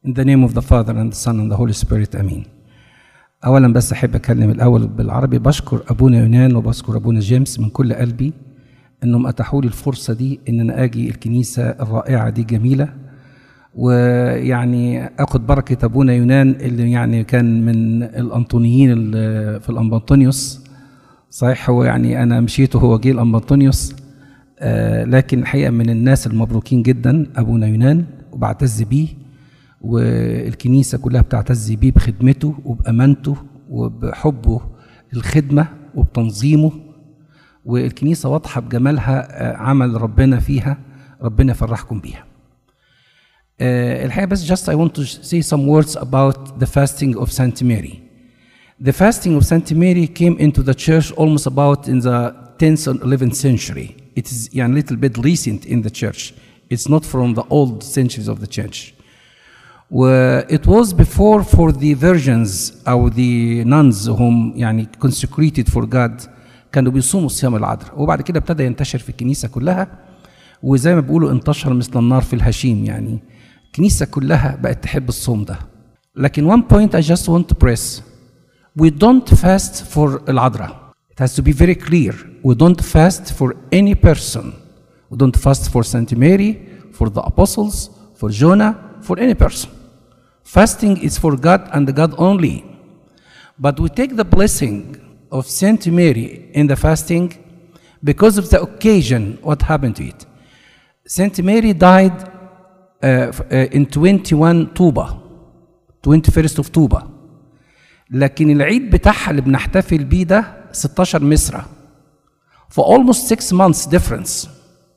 In the name of the Father and the Son and the Holy Spirit امين اولا بس احب اتكلم الاول بالعربي بشكر ابونا يونان وبشكر ابونا جيمس من كل قلبي انهم اتاحوا لي الفرصه دي ان انا اجي الكنيسه الرائعه دي جميله ويعني اخد بركه ابونا يونان اللي يعني كان من الانطونيين اللي في الانبطونيوس صحيح هو يعني انا مشيت وهو جه الانبطونيوس آه لكن الحقيقه من الناس المبروكين جدا ابونا يونان وبعتز بيه والكنيسه كلها بتعتز بيه بخدمته وبامانته وبحبه للخدمه وبتنظيمه والكنيسه واضحه بجمالها آه، عمل ربنا فيها ربنا يفرحكم بيها. آه، الحقيقه بس just I want to say some words about the fasting of Saint Mary. The fasting of Saint Mary came into the church almost about in the 10th and 11th century. It is a little bit recent in the church. It's not from the old centuries of the church. و it was before for the virgins أو the nuns whom يعني consecrated for God كانوا بيصوموا صيام العذراء وبعد كده ابتدى ينتشر في الكنيسة كلها وزي ما بيقولوا انتشر مثل النار في الهشيم يعني الكنيسة كلها بقت تحب الصوم ده لكن one point I just want to press we don't fast for العذراء it has to be very clear we don't fast for any person we don't fast for Saint Mary for the apostles for Jonah for any person fasting is for God and God only but we take the blessing of Saint Mary in the fasting because of the occasion what happened to it Saint Mary died uh, f- uh, in 21 طوبة 21st of طوبة لكن العيد بتاعها اللي بنحتفل بيه ده 16 مصرة for almost 6 months difference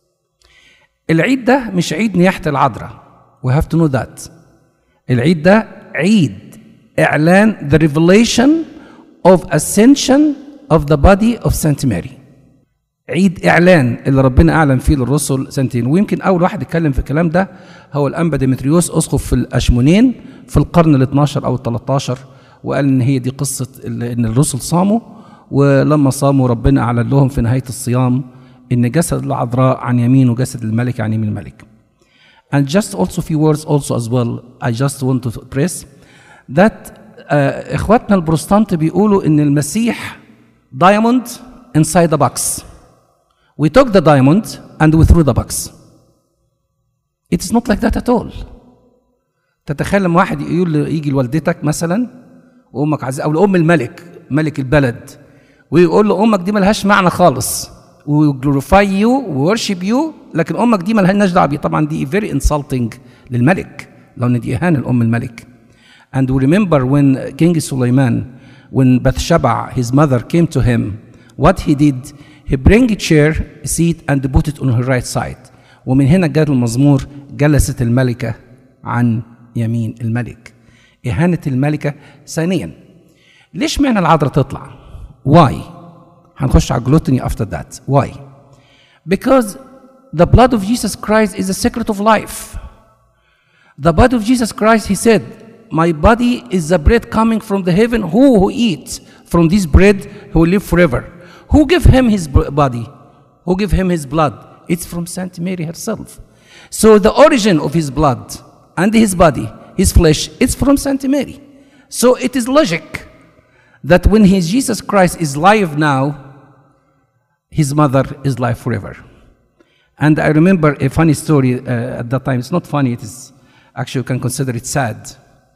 العيد ده مش عيد نياحة العذراء we have to know that العيد ده عيد إعلان the revelation of ascension of the body of Saint Mary عيد اعلان اللي ربنا اعلن فيه للرسل سنتين ويمكن اول واحد اتكلم في الكلام ده هو الانبا ديمتريوس اسقف في الاشمونين في القرن ال 12 او ال 13 وقال ان هي دي قصه ال- ان الرسل صاموا ولما صاموا ربنا اعلن لهم في نهايه الصيام ان جسد العذراء عن يمين وجسد الملك عن يمين الملك. And just also few words also as well I just want to press that آه اخواتنا البروتستانت بيقولوا ان المسيح diamond inside the box. We took the diamond and we threw the box. It is not like that at all. تتخيل لما واحد يقول يجي لوالدتك مثلا وامك عزيزه او لام الملك ملك البلد ويقول له امك دي ملهاش معنى خالص وجلوريفاي يو وورشيب يو لكن امك دي ملهاش دعوه بيه طبعا دي فيري انسلتنج للملك لو ان دي اهانه لام الملك and we remember when King Suleiman when Bathsheba his mother came to him what he did he bring a chair a seat and put it on her right side ومن هنا جاء المزمور جلست الملكة عن يمين الملك إهانة الملكة ثانيا ليش معنى العذراء تطلع why هنخش على الجلوتني after that why because the blood of Jesus Christ is the secret of life the body of Jesus Christ, he said, My body is the bread coming from the heaven. Who who eats from this bread who will live forever? Who give him his b- body? Who give him his blood? It's from Saint Mary herself. So the origin of his blood and his body, his flesh, is from Saint Mary. So it is logic that when his Jesus Christ is alive now, his mother is live forever. And I remember a funny story uh, at that time. It's not funny, it is actually, you can consider it sad.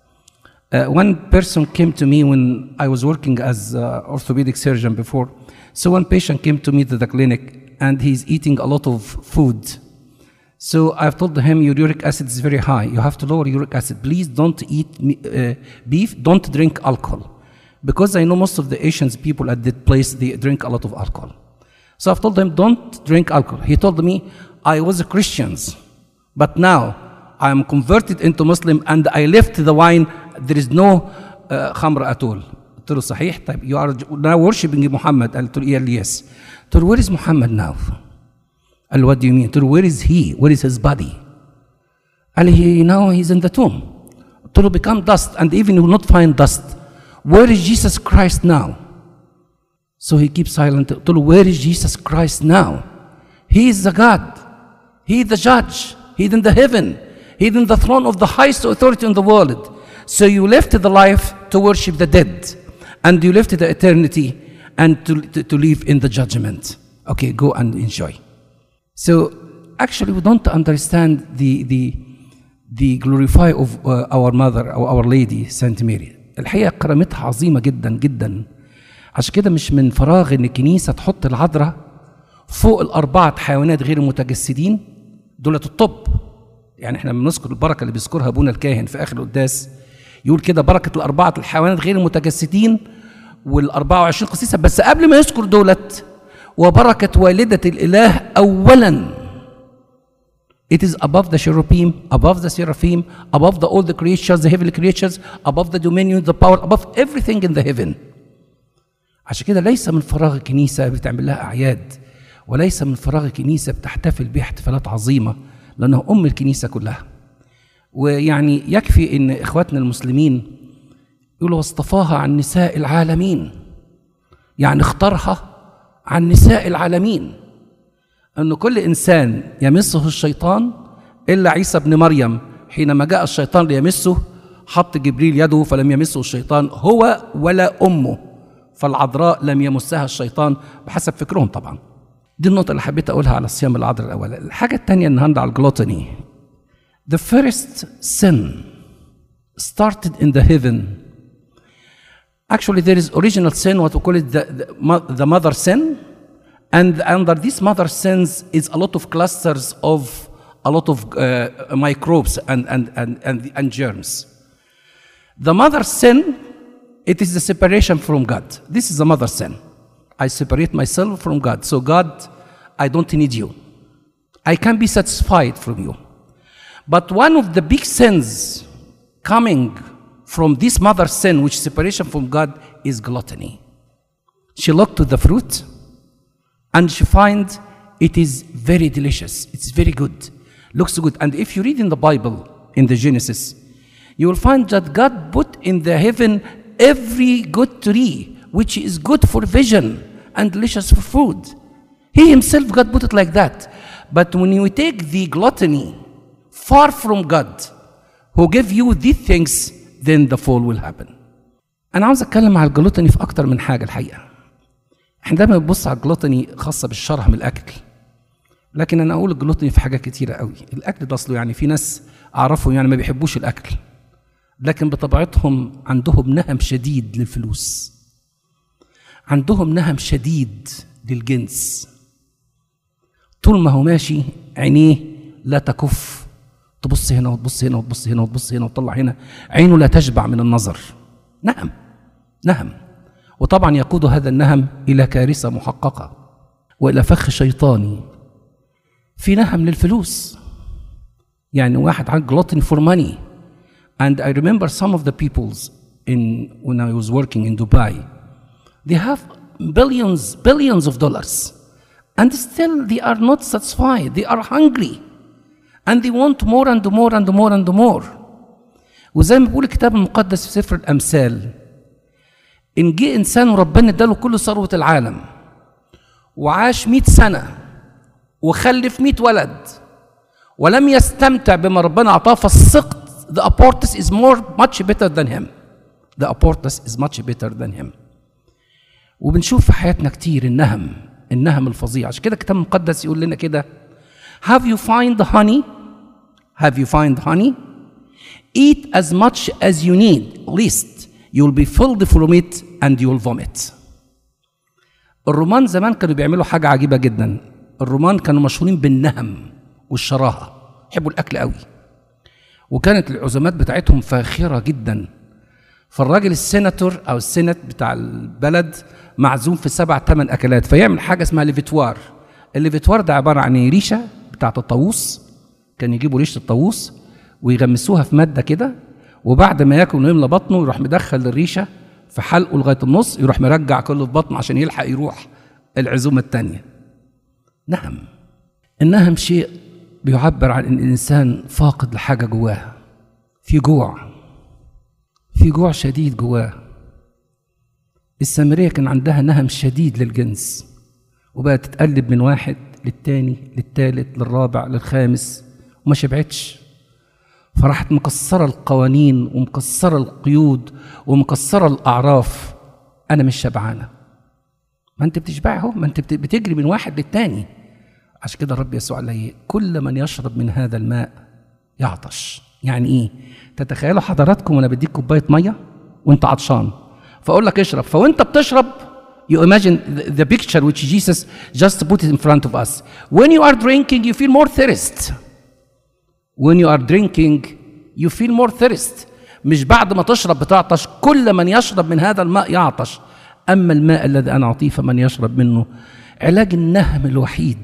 Uh, one person came to me when I was working as uh, orthopedic surgeon before. So one patient came to me to the clinic and he's eating a lot of food. So I've told him your uric acid is very high. You have to lower uric acid. Please don't eat me- uh, beef. Don't drink alcohol. Because I know most of the Asians people at that place, they drink a lot of alcohol. So I've told him, don't drink alcohol. He told me, I was a Christian, but now I am converted into Muslim and I left the wine. There is no uh, khamr at all. قلت له صحيح طيب you are now worshiping Muhammad قلت له yeah, yes قلت له where is Muhammad now قال له what do you mean قلت له where is he where is his body قال لي now he's in the tomb قلت له become dust and even you will not find dust where is Jesus Christ now so he keeps silent قلت له where is Jesus Christ now he is the God he is the judge he is in the heaven He's in the throne of the highest authority in the world. So you left the life to worship the dead, and you left the eternity and to, to, to live in the judgment. Okay, go and enjoy. So actually, we don't understand the, the, the glorify of uh, our mother or our lady Saint Mary. الحقيقة كرامتها عظيمة جدا جدا. عشان كده مش من فراغ ان الكنيسة تحط العذراء فوق الأربعة حيوانات غير المتجسدين دولة الطب. يعني احنا بنذكر البركة اللي بيذكرها ابونا الكاهن في آخر القداس يقول كده بركة الأربعة الحيوانات غير المتجسدين والأربعة وعشرين قسيسة بس قبل ما يذكر دولت وبركة والدة الإله أولا It is above the cherubim, above the seraphim, above the all the creatures, the heavenly creatures, above the dominion, the power, above everything in the heaven. عشان كده ليس من فراغ الكنيسة بتعمل لها أعياد وليس من فراغ الكنيسة بتحتفل بها احتفالات عظيمة لأنها أم الكنيسة كلها ويعني يكفي ان اخواتنا المسلمين يقولوا واصطفاها عن نساء العالمين يعني اختارها عن نساء العالمين ان كل انسان يمسه الشيطان الا عيسى ابن مريم حينما جاء الشيطان ليمسه حط جبريل يده فلم يمسه الشيطان هو ولا امه فالعذراء لم يمسها الشيطان بحسب فكرهم طبعا دي النقطة اللي حبيت أقولها على الصيام العذراء الأول الحاجة الثانية النهاردة على الجلوتني The first sin started in the heaven. Actually, there is original sin, what we call it the, the, the mother sin. And under these mother sins is a lot of clusters of a lot of uh, microbes and, and, and, and, and germs. The mother sin, it is the separation from God. This is the mother sin. I separate myself from God. So, God, I don't need you. I can be satisfied from you. But one of the big sins coming from this mother sin, which is separation from God, is gluttony. She looked to the fruit and she find it is very delicious. It's very good. Looks good. And if you read in the Bible, in the Genesis, you will find that God put in the heaven every good tree, which is good for vision and delicious for food. He himself, God put it like that. But when you take the gluttony, far from God who give you these things then the fall will happen انا عاوز اتكلم على الجلوتني في اكتر من حاجه الحقيقه احنا دايما بنبص على الجلوتني خاصه بالشره من الاكل لكن انا اقول الجلوتني في حاجات كتيره قوي الاكل ده اصله يعني في ناس اعرفهم يعني ما بيحبوش الاكل لكن بطبيعتهم عندهم نهم شديد للفلوس عندهم نهم شديد للجنس طول ما هو ماشي عينيه لا تكف تبص هنا وتبص هنا وتبص هنا وتبص هنا وتطلع هنا عينه لا تشبع من النظر نهم نهم وطبعا يقود هذا النهم الى كارثه محققه والى فخ شيطاني في نهم للفلوس يعني واحد عنده gluttony for money and I remember some of the peoples in when I was working in Dubai they have billions billions of dollars and still they are not satisfied they are hungry and they want more and more and more and more وزي ما بيقول الكتاب المقدس في سفر الامثال ان جه انسان وربنا اداله كل ثروه العالم وعاش مئة سنه وخلف مئة ولد ولم يستمتع بما ربنا اعطاه فالسقط the abortus is more much better than him the abortus is much better than him وبنشوف في حياتنا كتير النهم النهم الفظيع عشان كده الكتاب المقدس يقول لنا كده Have you find the honey? Have you find honey? Eat as much as you need, least you'll be filled from it and you'll vomit. الرومان زمان كانوا بيعملوا حاجة عجيبة جدا. الرومان كانوا مشهورين بالنهم والشراهة. يحبوا الأكل قوي. وكانت العزومات بتاعتهم فاخرة جدا. فالراجل السيناتور أو السينات بتاع البلد معزوم في سبع ثمان أكلات فيعمل حاجة اسمها ليفيتوار. الليفيتوار ده عبارة عن ريشة بتاعت الطاووس كان يجيبوا ريشه الطاووس ويغمسوها في ماده كده وبعد ما ياكل ويملى بطنه يروح مدخل الريشه في حلقه لغايه النص يروح مرجع كله في بطنه عشان يلحق يروح العزومه الثانيه نهم النهم شيء بيعبر عن ان الانسان فاقد لحاجه جواه في جوع في جوع شديد جواه السامريه كان عندها نهم شديد للجنس وبقت تتقلب من واحد للتاني للتالت للرابع للخامس وما شبعتش فراحت مكسره القوانين ومكسره القيود ومكسره الاعراف انا مش شبعانه ما انت بتشبعي اهو ما انت بت- بتجري من واحد للتاني عشان كده الرب يسوع قال لي كل من يشرب من هذا الماء يعطش يعني ايه تتخيلوا حضراتكم وانا بديك كوبايه ميه وانت عطشان فاقول لك اشرب فوانت بتشرب you imagine the, the picture which Jesus just put in front of us when you are drinking you feel more thirst when you are drinking you feel more thirst مش بعد ما تشرب بتعطش كل من يشرب من هذا الماء يعطش أما الماء الذي أنا أعطيه فمن يشرب منه علاج النهم الوحيد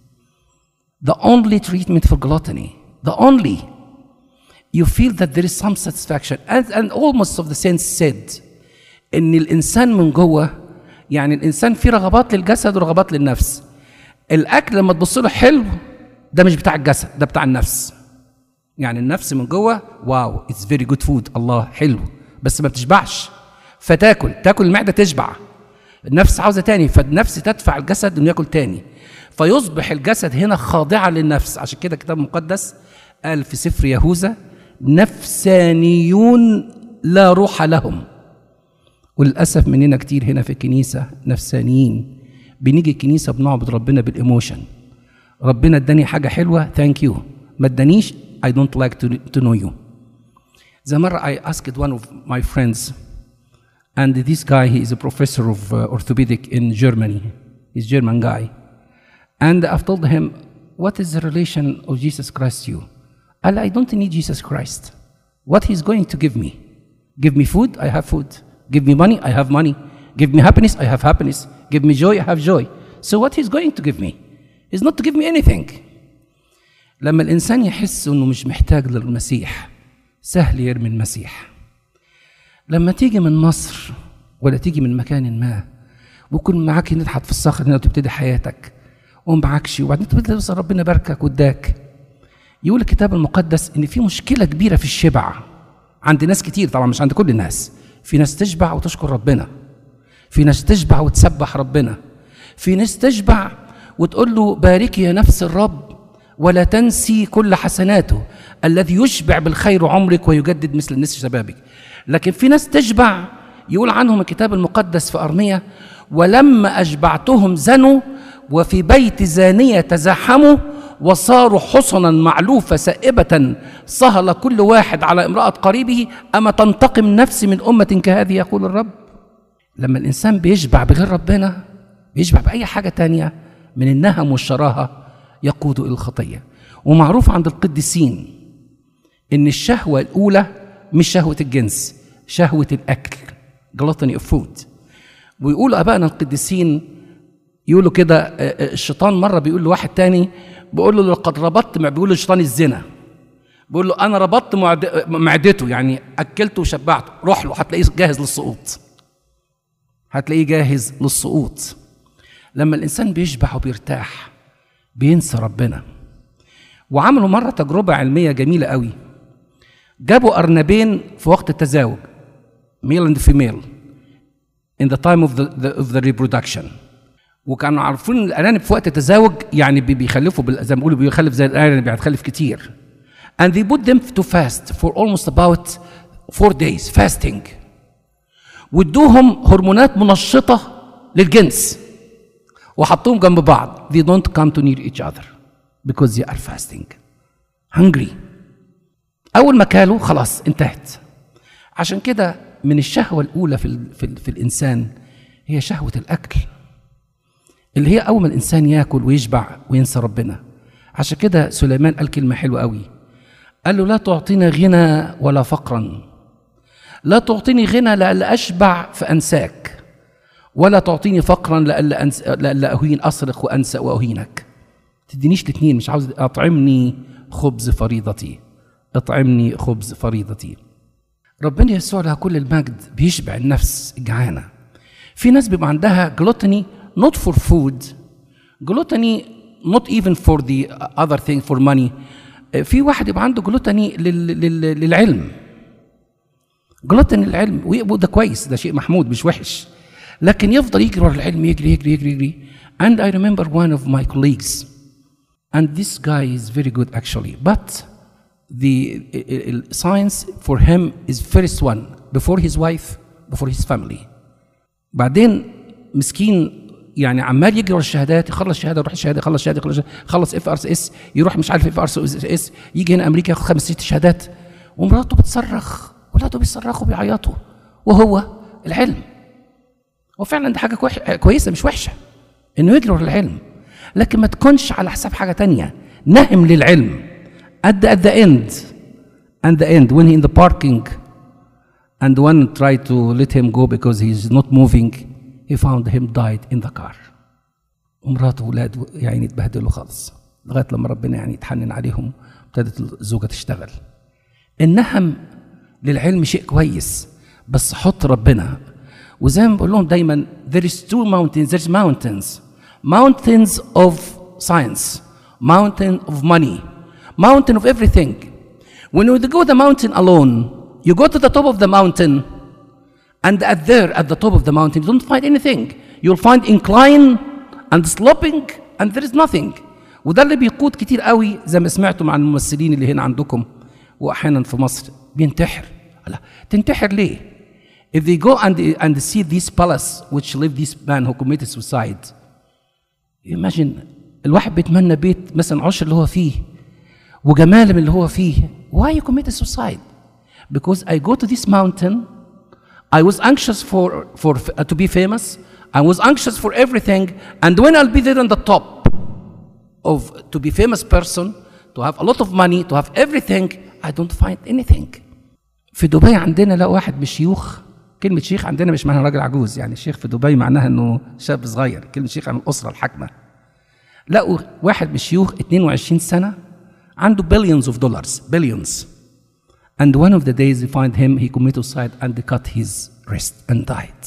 the only treatment for gluttony the only you feel that there is some satisfaction and, and almost of the saints said ان الانسان من جوه يعني الانسان فيه رغبات للجسد ورغبات للنفس الاكل لما تبص له حلو ده مش بتاع الجسد ده بتاع النفس يعني النفس من جوه واو اتس فيري جود فود الله حلو بس ما بتشبعش فتاكل تاكل المعده تشبع النفس عاوزه تاني فالنفس تدفع الجسد انه ياكل تاني فيصبح الجسد هنا خاضعا للنفس عشان كده الكتاب المقدس قال في سفر يهوذا نفسانيون لا روح لهم وللاسف مننا كتير هنا في الكنيسه نفسانيين بنيجي الكنيسه بنعبد ربنا بالايموشن ربنا اداني حاجه حلوه ثانك يو ما ادانيش I don't like to, to know you زي مرة I asked one of my friends and this guy he is a professor of uh, orthopedic in Germany he's German guy and I've told him what is the relation of Jesus Christ to you قال I don't need Jesus Christ what he's going to give me give me food I have food give me money I have money give me happiness I have happiness give me joy I have joy so what he's going to give me is not to give me anything لما الانسان يحس انه مش محتاج للمسيح سهل يرمي المسيح لما تيجي من مصر ولا تيجي من مكان ما ويكون معاك نضحك في الصخر هنا وتبتدي حياتك ومعكش وبعدين تبتدي توصل ربنا باركك واداك يقول الكتاب المقدس ان في مشكله كبيره في الشبع عند ناس كتير طبعا مش عند كل الناس في ناس تشبع وتشكر ربنا في ناس تشبع وتسبح ربنا في ناس تشبع وتقول له باركي يا نفس الرب ولا تنسي كل حسناته الذي يشبع بالخير عمرك ويجدد مثل نسر شبابك لكن في ناس تشبع يقول عنهم الكتاب المقدس في أرمية ولما أشبعتهم زنوا وفي بيت زانية تزاحموا وصاروا حصنا معلوفة سائبة صهل كل واحد على امرأة قريبه أما تنتقم نفسي من أمة كهذه يقول الرب لما الإنسان بيشبع بغير ربنا بيشبع بأي حاجة تانية من النهم والشراهة يقود إلى الخطية ومعروف عند القديسين إن الشهوة الأولى مش شهوة الجنس شهوة الأكل gluttony of food ويقولوا أبائنا القديسين يقولوا كده الشيطان مرة بيقول لواحد تاني بيقول له لقد ربطت بيقول للشيطان الزنا بيقول له أنا ربطت معدته يعني أكلته وشبعته روح له هتلاقيه جاهز للسقوط هتلاقيه جاهز للسقوط لما الإنسان بيشبع وبيرتاح بينسى ربنا وعملوا مرة تجربة علمية جميلة قوي جابوا أرنبين في وقت التزاوج male and female in the time of the, the, of the reproduction وكانوا عارفين الأرانب في وقت التزاوج يعني بيخلفوا زي ما بيقولوا بيخلف زي الأرانب بيخلف كتير and they put them to fast for almost about four days fasting وادوهم هرمونات منشطة للجنس وحطوهم جنب بعض they don't come to near each other because they are fasting hungry أول ما كالوا خلاص انتهت عشان كده من الشهوة الأولى في, ال في, ال في الإنسان هي شهوة الأكل اللي هي أول ما الإنسان ياكل ويشبع وينسى ربنا عشان كده سليمان قال كلمة حلوة قوي قال له لا تعطينا غنى ولا فقرا لا تعطيني غنى لألا أشبع فأنساك ولا تعطيني فقرا لألا, أنس... لألا أهين أصرخ وأنسى وأهينك تدينيش الاثنين مش عاوز أطعمني خبز فريضتي اطعمني خبز فريضتي ربنا يسوع له كل المجد بيشبع النفس الجعانه في ناس بيبقى عندها جلوتني not for food جلوتني not even for the other thing for money في واحد يبقى عنده جلوتني لل... لل... للعلم جلوتني للعلم وده كويس ده شيء محمود مش وحش لكن يفضل يجري ورا العلم يجري يجري يجري يجري and I remember one of my colleagues and this guy is very good actually but the uh, uh, science for him is first one before his wife before his family بعدين مسكين يعني عمال يجري ورا الشهادات يخلص شهاده يروح الشهاده يخلص شهاده يخلص خلص اف ار اس يروح مش عارف اف ار اس يجي هنا امريكا ياخد خمس ست شهادات ومراته بتصرخ ولاده بيصرخوا بيعيطوا وهو العلم وفعلا دي حاجه كويسه مش وحشه انه يجري ورا العلم لكن ما تكونش على حساب حاجه تانية نهم للعلم at the, at the end and the end when he in the parking and one tried to let him go because he's not moving he found him died in the car ومراته وولاده يعني اتبهدلوا خالص لغايه لما ربنا يعني يتحنن عليهم ابتدت الزوجه تشتغل النهم للعلم شيء كويس بس حط ربنا وزي ما بقول لهم دايما there is two mountains there's mountains mountains of science mountain of money mountain of everything when you go the mountain alone you go to the top of the mountain and at there at the top of the mountain you don't find anything you'll find incline and sloping and there is nothing وده اللي بيقود كتير قوي زي ما سمعتوا مع الممثلين اللي هنا عندكم واحيانا في مصر بينتحر لا تنتحر ليه if they go and, and see this palace which live this man who committed suicide imagine الواحد بيتمنى بيت مثلا عشر اللي هو فيه وجمال من اللي هو فيه why you committed suicide because I go to this mountain I was anxious for, for uh, to be famous I was anxious for everything and when I'll be there on the top of to be famous person to have a lot of money to have everything I don't find anything في دبي عندنا لا واحد بشيوخ كلمة شيخ عندنا مش معناها راجل عجوز يعني الشيخ في دبي معناها انه شاب صغير كلمة شيخ عن الأسرة الحاكمة لقوا واحد من الشيوخ 22 سنة عنده billions of dollars billions and one of the days they find him he committed suicide and they cut his wrist and died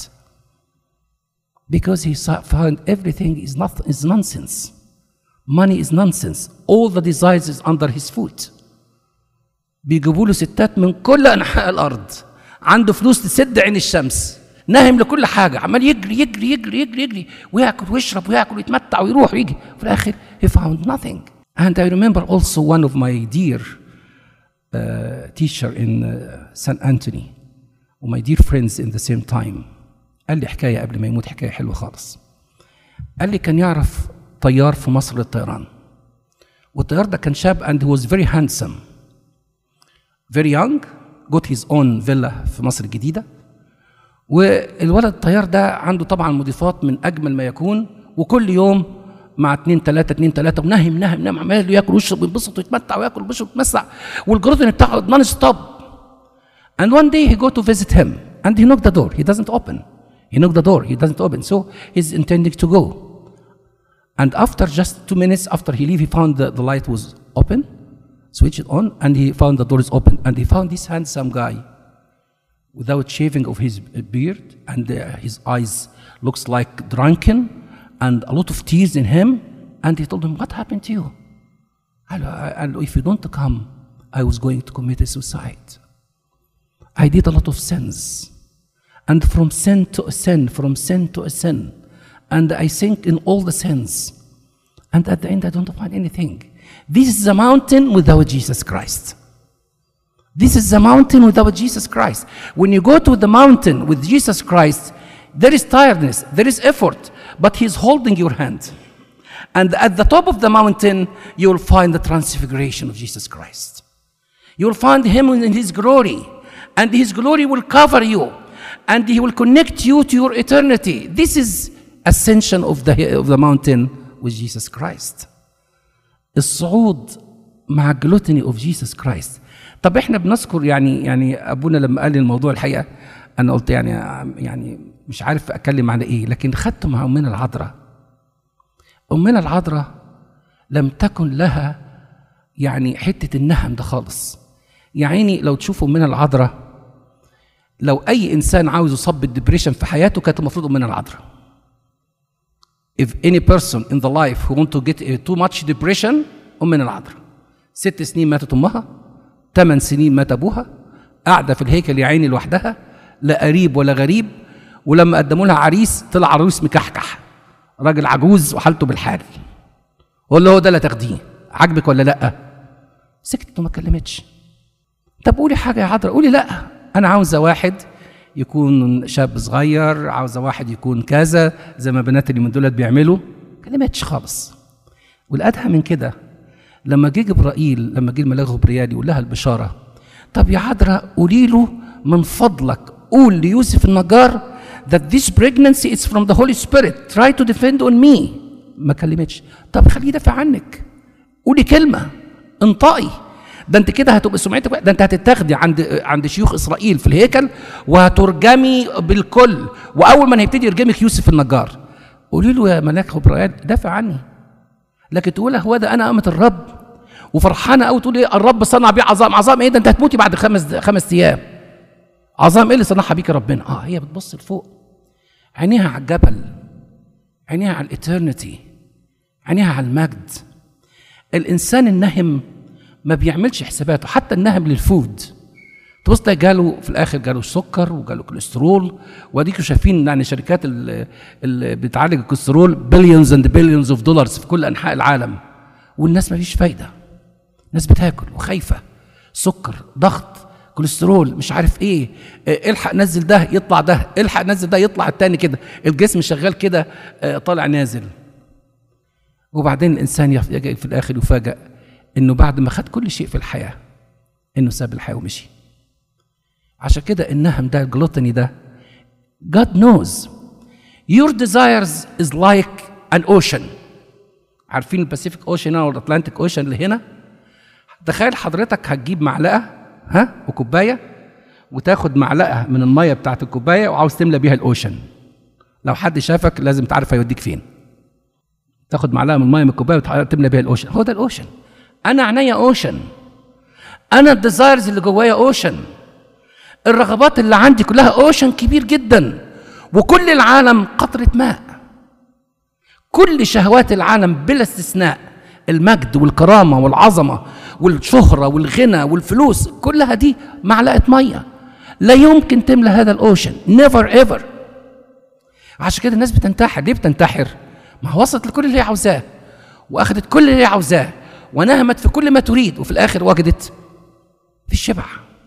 because he found everything is, not, is nonsense money is nonsense all the desires is under his foot بيجيبوا له ستات من كل انحاء الارض عنده فلوس تسد عين الشمس ناهم لكل حاجه عمال يجري يجري يجري يجري يجري وياكل ويشرب وياكل ويتمتع ويروح ويجي في الاخر he found nothing and I remember also one of my dear uh, teacher in uh, San Anthony وماي dear friends in the same time قال لي حكايه قبل ما يموت حكايه حلوه خالص قال لي كان يعرف طيار في مصر للطيران والطيار ده كان شاب and he was very handsome very young got his own villa في مصر الجديدة والولد الطيار ده عنده طبعا مضيفات من أجمل ما يكون وكل يوم مع اتنين تلاتة اتنين تلاتة ونهم نهم نهم عمال ياكل ويشرب وينبسط ويتمتع وياكل ويشرب ويتمسع والجروتين بتاعه نون ستوب And one day he go to visit him and he knocked the door. He doesn't open. He knocked the door. He doesn't open. So he's intending to go. And after just two minutes after he leave, he found the, the light was open switch it on, and he found the door is open. And he found this handsome guy without shaving of his beard, and uh, his eyes looks like drunken, and a lot of tears in him. And he told him, "What happened to you?" And, uh, and if you don't come, I was going to commit a suicide. I did a lot of sins, and from sin to a sin, from sin to a sin, and I sink in all the sins. And at the end, I don't find anything. This is a mountain without Jesus Christ. This is a mountain without Jesus Christ. When you go to the mountain with Jesus Christ, there is tiredness, there is effort, but He's holding your hand. And at the top of the mountain, you will find the transfiguration of Jesus Christ. You will find Him in His glory, and His glory will cover you, and He will connect you to your eternity. This is ascension of the, of the mountain with Jesus Christ. الصعود مع الجلوتيني اوف جيسس كرايست طب احنا بنذكر يعني يعني ابونا لما قال لي الموضوع الحقيقه انا قلت يعني يعني مش عارف اتكلم عن ايه لكن خدته مع امنا العذراء امنا العذراء لم تكن لها يعني حته النهم ده خالص يعني لو تشوفوا امنا العذراء لو اي انسان عاوز يصاب بالدبريشن في حياته كانت المفروض امنا العذراء if any person in the life who want to get too much depression أمنا العذراء ست سنين ماتت أمها ثمان سنين مات أبوها قاعدة في الهيكل يا عيني لوحدها لا قريب ولا غريب ولما قدموا لها عريس طلع عروس مكحكح راجل عجوز وحالته بالحال قول له هو ده اللي تاخديه عاجبك ولا لا سكتت وما اتكلمتش طب قولي حاجه يا عذراء قولي لا انا عاوزه واحد يكون شاب صغير عاوزه واحد يكون كذا زي ما بنات اللي من دولت بيعملوا كلماتش خالص والادهى من كده لما جه جبرائيل لما جه الملاك غبريال يقول لها البشاره طب يا عذراء قولي له من فضلك قول ليوسف النجار that this pregnancy is from the Holy Spirit try to defend on me ما كلمتش طب خليه يدافع عنك قولي كلمه انطقي ده انت كده هتبقى سمعتك ده انت هتتاخدي عند عند شيوخ اسرائيل في الهيكل وهترجمي بالكل واول ما هيبتدي يرجمك يوسف النجار قولي له يا ملاك غبريال دافع عني لكن تقول هو ده انا امه الرب وفرحانه قوي تقول ايه الرب صنع بيه عظام عظام ايه ده انت هتموتي بعد خمس خمس ايام عظام ايه اللي صنعها بيك ربنا اه هي بتبص لفوق عينيها على الجبل عينيها على الاترنتي عينيها على المجد الانسان النهم ما بيعملش حساباته حتى النهم للفود تبص تلاقي جاله في الاخر جاله سكر وجاله كوليسترول واديكوا شايفين يعني شركات اللي بتعالج الكوليسترول بليونز اند بليونز اوف دولارز في كل انحاء العالم والناس ما فيش فايده الناس بتاكل وخايفه سكر ضغط كوليسترول مش عارف ايه الحق نزل ده يطلع ده الحق نزل ده يطلع التاني كده الجسم شغال كده طالع نازل وبعدين الانسان يجي في الاخر يفاجئ انه بعد ما خد كل شيء في الحياه انه ساب الحياه ومشي عشان كده النهم ده الجلوتني ده God knows your desires is like an ocean عارفين الباسيفيك اوشن او الاتلانتيك اوشن اللي هنا تخيل حضرتك هتجيب معلقه ها وكوبايه وتاخد معلقه من الميه بتاعت الكوبايه وعاوز تملى بيها الاوشن لو حد شافك لازم تعرف هيوديك فين تاخد معلقه من الميه من الكوبايه وتملى بيها الاوشن هو ده الاوشن انا عينيا اوشن انا الديزايرز اللي جوايا اوشن الرغبات اللي عندي كلها اوشن كبير جدا وكل العالم قطره ماء كل شهوات العالم بلا استثناء المجد والكرامه والعظمه والشهره والغنى والفلوس كلها دي معلقه ميه لا يمكن تملى هذا الاوشن نيفر ايفر عشان كده الناس بتنتحر ليه بتنتحر ما وصلت لكل اللي هي عاوزاه واخدت كل اللي هي عاوزاه ونهمت في كل ما تريد وفي الاخر وجدت في الشبع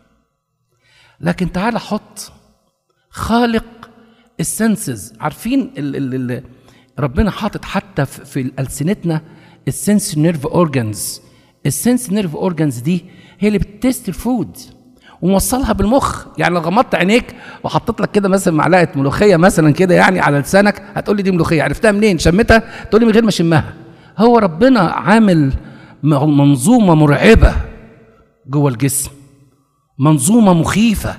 لكن تعال حط خالق السنسز عارفين ال ال ال ربنا حاطط حتى في السنتنا السنس نيرف اورجانز السنس نيرف اورجانز دي هي اللي بتست الفود وموصلها بالمخ يعني لو غمضت عينيك وحطيت لك كده مثلا معلقه ملوخيه مثلا كده يعني على لسانك هتقول لي دي ملوخيه عرفتها منين شمتها تقول لي من غير ما اشمها هو ربنا عامل منظومه مرعبه جوه الجسم منظومه مخيفه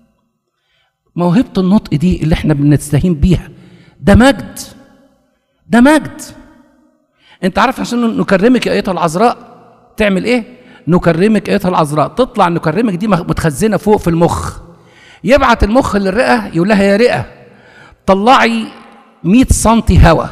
موهبه النطق دي اللي احنا بنستهين بيها ده مجد ده مجد انت عارف عشان نكرمك يا ايتها العذراء تعمل ايه نكرمك ايتها العذراء تطلع نكرمك دي متخزنه فوق في المخ يبعت المخ للرئه يقول لها يا رئه طلعي 100 سم هواء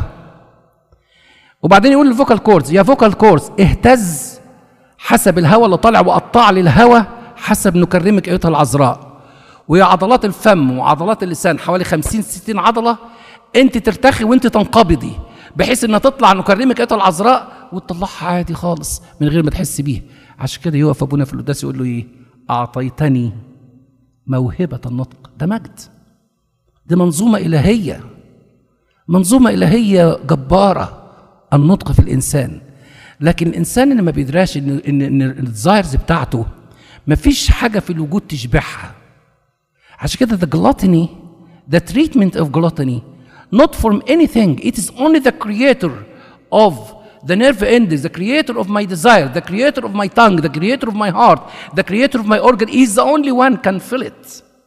وبعدين يقول للفوكال كوردز يا فوكال كوردز اهتز حسب الهواء اللي طالع وقطع لي الهواء حسب نكرمك ايتها العذراء ويا عضلات الفم وعضلات اللسان حوالي 50 60 عضله انت ترتخي وانت تنقبضي بحيث انها تطلع نكرمك ايتها العذراء وتطلعها عادي خالص من غير ما تحس بيها عشان كده يقف ابونا في القداس يقول له ايه اعطيتني موهبه النطق ده مجد دي منظومه الهيه منظومه الهيه جباره النطق في الانسان لكن الانسان اللي ما بيدراش ان ان, إن الديزايرز بتاعته ما فيش حاجه في الوجود تشبعها عشان كده the gluttony the treatment of gluttony not from anything it is only the creator of the nerve endings the creator of my desire the creator of my tongue the creator of my heart the creator of my organ is the only one can fill it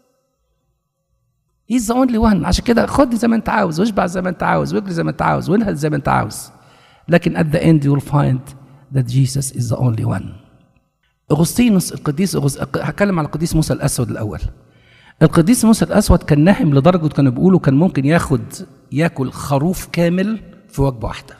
He's the only one عشان كده خد زي ما انت عاوز واشبع زي ما انت عاوز واجري زي ما انت عاوز وانهل زي ما انت عاوز لكن at the end you'll find that Jesus is the only one اغسطينوس القديس أغس... هتكلم على القديس موسى الاسود الاول القديس موسى الاسود كان ناهم لدرجه كانوا بيقولوا كان ممكن ياخد ياكل خروف كامل في وجبه واحده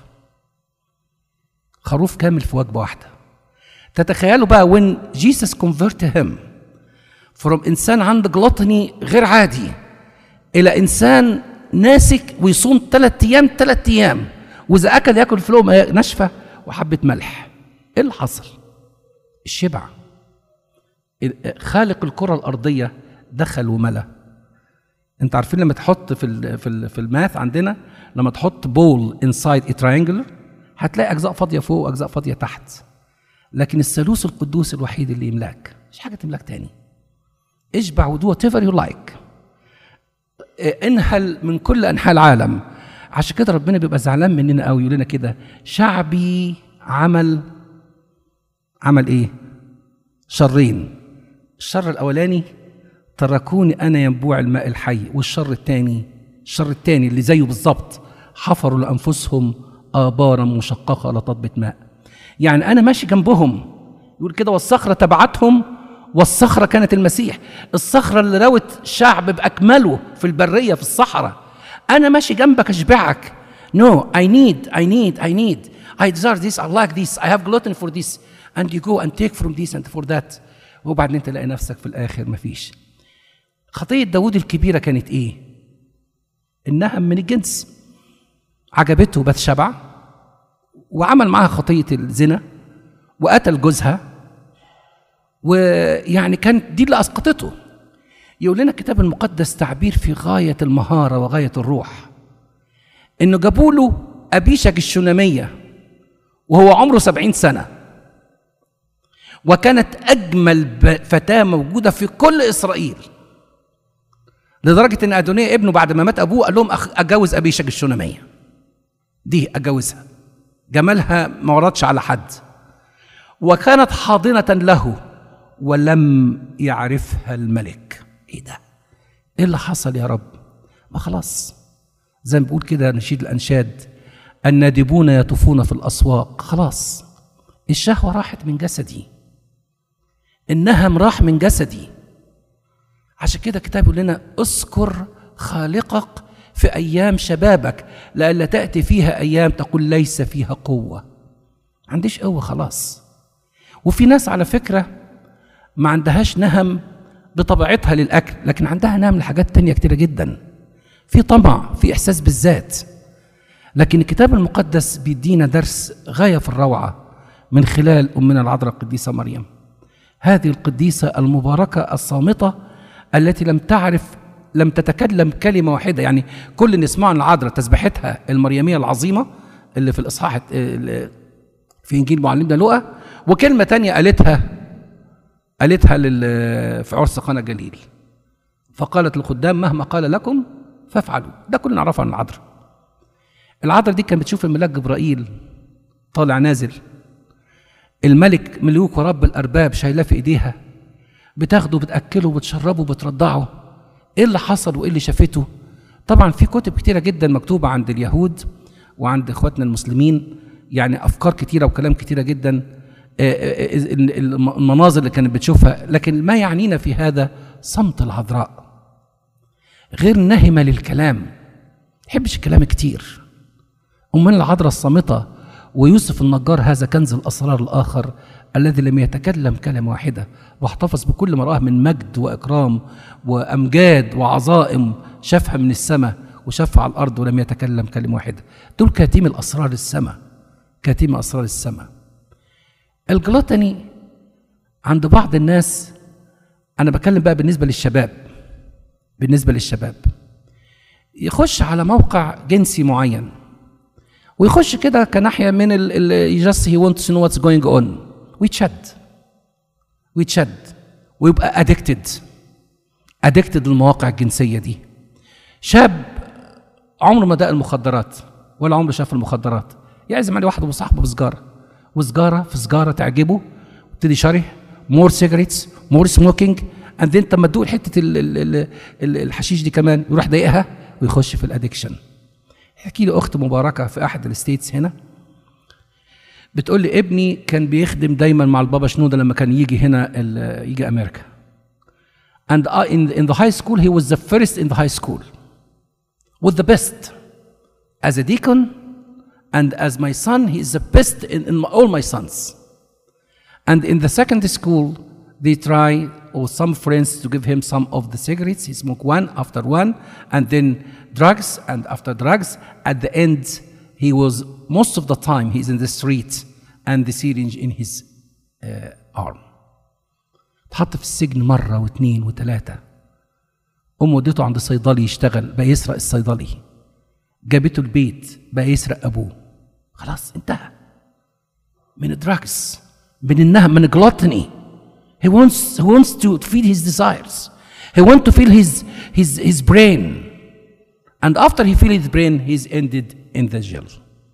خروف كامل في وجبه واحده تتخيلوا بقى when Jesus converted him from انسان عنده جلطني غير عادي الى انسان ناسك ويصوم ثلاث ايام ثلاث ايام واذا اكل ياكل في لقمه ناشفه وحبه ملح ايه اللي حصل الشبع خالق الكره الارضيه دخل وملا انت عارفين لما تحط في ال في ال في الماث عندنا لما تحط بول انسايد ا تراينجلر هتلاقي اجزاء فاضيه فوق واجزاء فاضيه تحت لكن الثالوث القدوس الوحيد اللي يملاك مش حاجه تملاك تاني اشبع ودو وات ايفر يو لايك انهل من كل انحاء العالم عشان كده ربنا بيبقى زعلان مننا قوي يقول لنا كده شعبي عمل عمل ايه شرين الشر الاولاني تركوني انا ينبوع الماء الحي والشر الثاني الشر الثاني اللي زيه بالظبط حفروا لانفسهم ابارا مشققه لا تضبط ماء يعني انا ماشي جنبهم يقول كده والصخره تبعتهم والصخره كانت المسيح الصخره اللي روت شعب باكمله في البريه في الصحراء انا ماشي جنبك اشبعك no I need I need I need I desire this I like this I have gluten for this and you go and take from this and for that وبعدين تلاقي نفسك في الاخر مفيش خطيه داود الكبيره كانت ايه انها من الجنس عجبته بث شبع وعمل معاها خطيه الزنا وقتل جوزها ويعني كانت دي اللي اسقطته يقول لنا الكتاب المقدس تعبير في غايه المهاره وغايه الروح انه جابوا له ابيشج الشناميه وهو عمره سبعين سنه وكانت اجمل فتاه موجوده في كل اسرائيل لدرجه ان ادونيه ابنه بعد ما مات ابوه قال لهم اتجوز ابيشج الشناميه دي اتجوزها جمالها ما وردش على حد وكانت حاضنه له ولم يعرفها الملك ايه ده ايه اللي حصل يا رب ما خلاص زي ما بيقول كده نشيد الانشاد النادبون يطوفون في الاسواق خلاص الشهوه راحت من جسدي النهم راح من جسدي عشان كده الكتاب يقول لنا اذكر خالقك في ايام شبابك لئلا تاتي فيها ايام تقول ليس فيها قوه عنديش قوه خلاص وفي ناس على فكره ما عندهاش نهم بطبيعتها للاكل لكن عندها نهم لحاجات تانية كتيره جدا في طمع في احساس بالذات لكن الكتاب المقدس بيدينا درس غايه في الروعه من خلال امنا العذراء القديسه مريم هذه القديسه المباركه الصامته التي لم تعرف لم تتكلم كلمه واحده يعني كل اللي نسمعه عن العذراء تسبيحتها المريميه العظيمه اللي في الاصحاح في انجيل معلمنا لوقا وكلمه تانية قالتها قالتها لل في عرس قنا جليل فقالت الخدام مهما قال لكم فافعلوا ده كلنا نعرفه عن العذراء العذراء دي كانت بتشوف الملاك جبرائيل طالع نازل الملك ملوك ورب الارباب شايلاه في ايديها بتاخده بتاكله بتشربه بترضعه ايه اللي حصل وايه اللي شافته طبعا في كتب كتيره جدا مكتوبه عند اليهود وعند اخواتنا المسلمين يعني افكار كتيره وكلام كتيره جدا المناظر اللي كانت بتشوفها لكن ما يعنينا في هذا صمت العذراء غير نهمة للكلام يحبش الكلام كتير أمنا العذراء الصامتة ويوسف النجار هذا كنز الأسرار الآخر الذي لم يتكلم كلمة واحدة واحتفظ بكل ما رآه من مجد وإكرام وأمجاد وعظائم شافها من السماء وشافها على الأرض ولم يتكلم كلمة واحدة دول كاتم الأسرار السماء كاتم أسرار السماء الجلوتني عند بعض الناس أنا بتكلم بقى بالنسبة للشباب بالنسبة للشباب يخش على موقع جنسي معين ويخش كده كناحية من ال just he wants to know what's going on ويتشد ويتشد ويبقى addicted addicted للمواقع الجنسية دي شاب عمره ما داق المخدرات ولا عمره شاف المخدرات يعزم عليه واحد وصاحبه بسجارة وسجارة في سجارة تعجبه يبتدي شرح مور سيجريتس مور سموكينج اند انت لما تدوق حته ال ال ال ال الحشيش دي كمان يروح ضايقها ويخش في الادكشن احكي لي اخت مباركه في احد الستيتس هنا بتقول لي ابني كان بيخدم دايما مع البابا شنوده لما كان يجي هنا يجي امريكا and in, in the high school he was the first in the high school with the best as a deacon and as my son he is the best in, in all my sons and in the second school they try or some friends to give him some of the cigarettes. He smoke one after one, and then drugs, and after drugs. At the end, he was most of the time he's in the street and the syringe in his uh, arm. اتحط في السجن مرة واثنين وثلاثة أمه وديته عند صيدلي يشتغل بقى يسرق الصيدلي جابته البيت بقى يسرق أبوه خلاص انتهى من الدراكس من النهم من الجلوتني he wants he wants to feed his desires he wants to fill his his his brain and after he fill his brain he's ended in the jail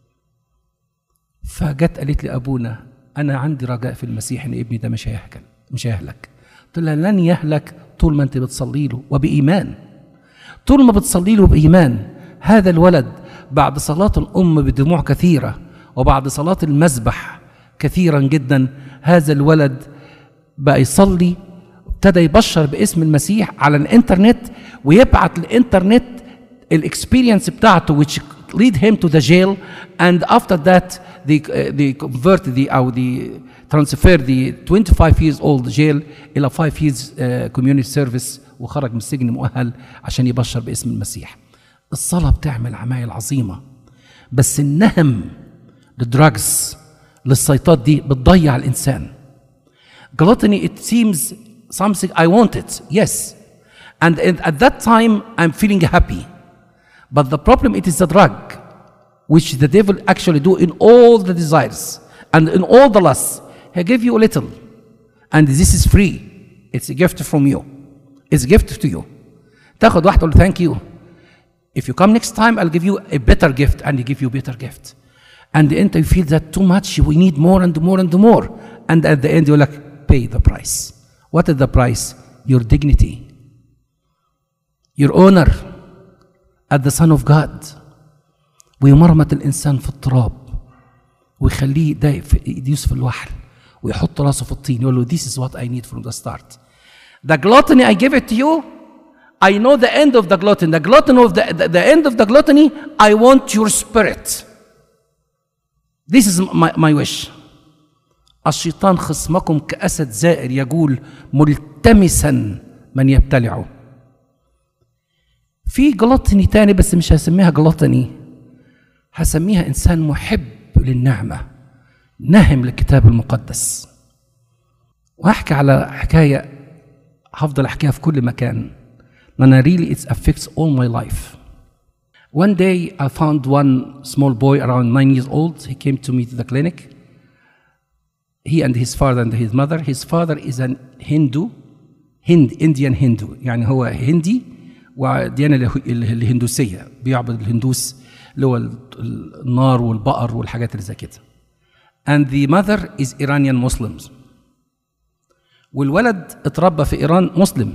فجت قالت لي ابونا انا عندي رجاء في المسيح ان ابني ده مش هيهلك مش هيهلك قلت لها لن يهلك طول ما انت بتصلي له وبايمان طول ما بتصلي له بايمان هذا الولد بعد صلاه الام بدموع كثيره وبعد صلاه المذبح كثيرا جدا هذا الولد بقى يصلي ابتدى يبشر باسم المسيح على الانترنت ويبعت الانترنت الاكسبيرينس بتاعته which lead him to the jail and after that they, uh, they convert the او they transfer the 25 years old jail الى 5 years uh, community service وخرج من السجن مؤهل عشان يبشر باسم المسيح الصلاة بتعمل عمايل عظيمة بس النهم للدراجز للسيطات دي بتضيع الإنسان gluttony it seems something I want it yes and at that time I'm feeling happy but the problem it is the drug which the devil actually do in all the desires and in all the lusts he give you a little and this is free it's a gift from you it's a gift to you تاخد واحد تقول له thank you if you come next time I'll give you a better gift and he give you better gift and انت you feel that too much we need more and more and more and at the end you're like pay the price what is the price your dignity your honor at the son of God ويمرمط الانسان في التراب ويخليه ده يدوس في الوحل ويحط راسه في الطين يقول له this is what I need from the start the gluttony I give it to you I know the end of the gluttony the gluttony of the, the, the end of the gluttony I want your spirit this is my, my wish الشيطان خصمكم كأسد زائر يقول ملتمسا من يبتلعه في جلطني تاني بس مش هسميها جلطني هسميها إنسان محب للنعمة نهم للكتاب المقدس وهحكي على حكاية هفضل أحكيها في كل مكان أنا really it affects all my life One day I found one small boy around nine years old. He came to me to the clinic. He and his father and his mother. His father is an Hindu, Hind, Indian Hindu. يعني هو هندي وديانة الهندوسية بيعبد الهندوس اللي هو النار والبقر والحاجات اللي زي كده. And the mother is Iranian Muslims. والولد اتربى في إيران مسلم.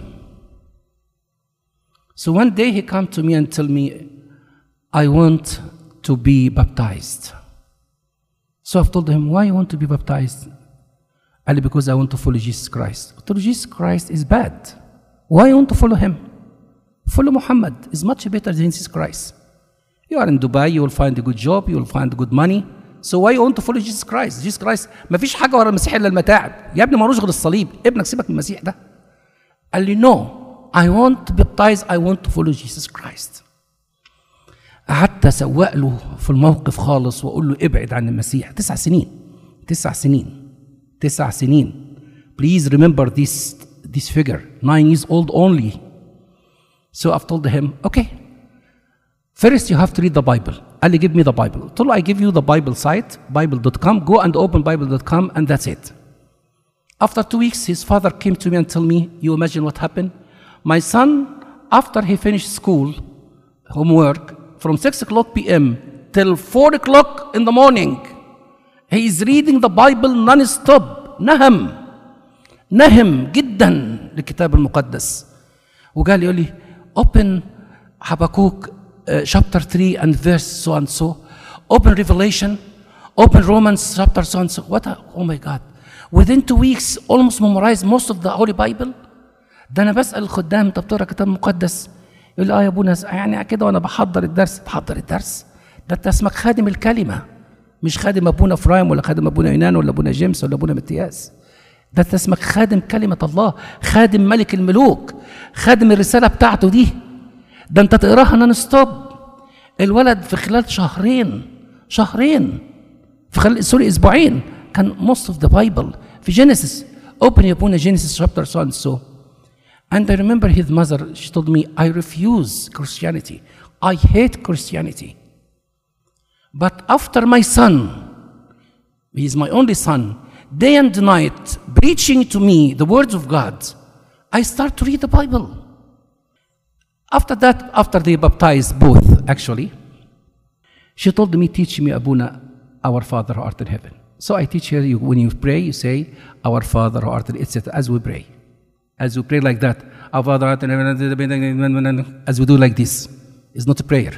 So one day he come to me and tell me I want to be baptized. So I've told him, why you want to be baptized? قال لي because I want to follow Jesus Christ. قلت له Jesus Christ is bad. Why you want to follow him? Follow Muhammad is much better than Jesus Christ. You are in Dubai, you will find a good job, you will find good money. So why you want to follow Jesus Christ? Jesus Christ ما فيش حاجة ورا المسيح إلا المتاعب. يا ابني مالوش غير الصليب. ابنك سيبك من المسيح ده. قال لي no. I want to baptize, I want to follow Jesus Christ. قعدت اسوق له في الموقف خالص واقول له ابعد عن المسيح تسع سنين تسع سنين تسع سنين please remember this this figure nine years old only so I've told him okay first you have to read the Bible قال لي give me the Bible قلت له I give you the Bible site bible.com go and open bible.com and that's it after two weeks his father came to me and told me you imagine what happened my son after he finished school homework from 6 o'clock p.m. till 4 o'clock in the morning. He is reading the Bible non-stop. نهم نهم جدا للكتاب المقدس وقال يقول لي open حبكوك uh, chapter 3 and verse so and so open revelation open romans chapter so and so what a, oh my god within two weeks almost memorized most of the holy bible ده انا بسال الخدام انت بتقرا كتاب مقدس يقول لي اه يا ابونا يعني كده وانا بحضر الدرس بحضر الدرس ده انت اسمك خادم الكلمه مش خادم ابونا فرايم ولا خادم ابونا يونان ولا ابونا جيمس ولا ابونا متياس ده انت اسمك خادم كلمه الله خادم ملك الملوك خادم الرساله بتاعته دي ده انت تقراها نون ستوب الولد في خلال شهرين شهرين في خلال سوري اسبوعين كان موست اوف ذا بايبل في جينيسيس open Abuna Genesis chapter so and so. And I remember his mother, she told me, I refuse Christianity. I hate Christianity. But after my son, he is my only son, day and night, preaching to me the words of God, I start to read the Bible. After that, after they baptized both, actually, she told me, Teach me, Abuna, our Father who art in heaven. So I teach her, you, when you pray, you say, Our Father who art in etc. as we pray. As we pray like that, Our Father who art in heaven, as we do like this. It's not a prayer.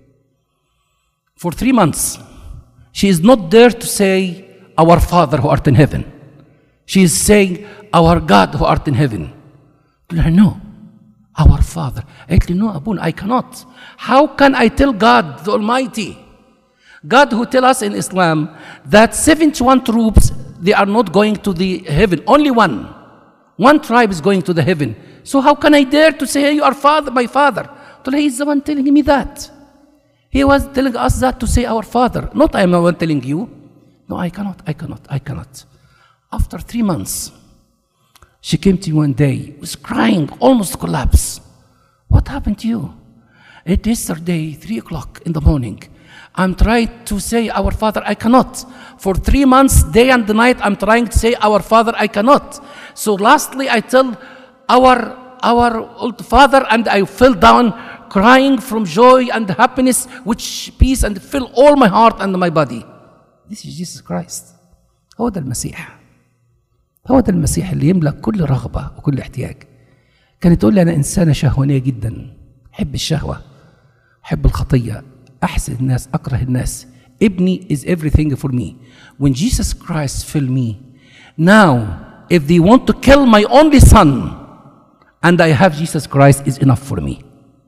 For three months, she is not there to say, Our Father who art in heaven. She is saying, Our God who art in heaven. I her, No, our Father. قالت لي, No, Abun, I cannot. How can I tell God, the Almighty? God who tell us in Islam that 71 troops, they are not going to the heaven. Only one. One tribe is going to the heaven. So how can I dare to say, hey, you are father, my father? Told he's the one telling me that. He was telling us that to say our father. Not I am the one telling you. No, I cannot, I cannot, I cannot. After three months, she came to me one day, was crying, almost collapse. What happened to you? It is yesterday, three o'clock in the morning. I'm trying to say our father, I cannot. For three months, day and night, I'm trying to say our father, I cannot. So lastly, I tell our our old father, and I fell down crying from joy and happiness, which peace and fill all my heart and my body. This is Jesus Christ. هو ده المسيح. هو ده المسيح اللي يملأ كل رغبة وكل احتياج. كانت تقول لي أنا إنسانة شهوانية جدا. أحب الشهوة. أحب الخطية. أحسد الناس. أكره الناس. ابني is everything for me. When Jesus Christ fill me, now if they want to kill my only son, and I have Jesus Christ is enough for me.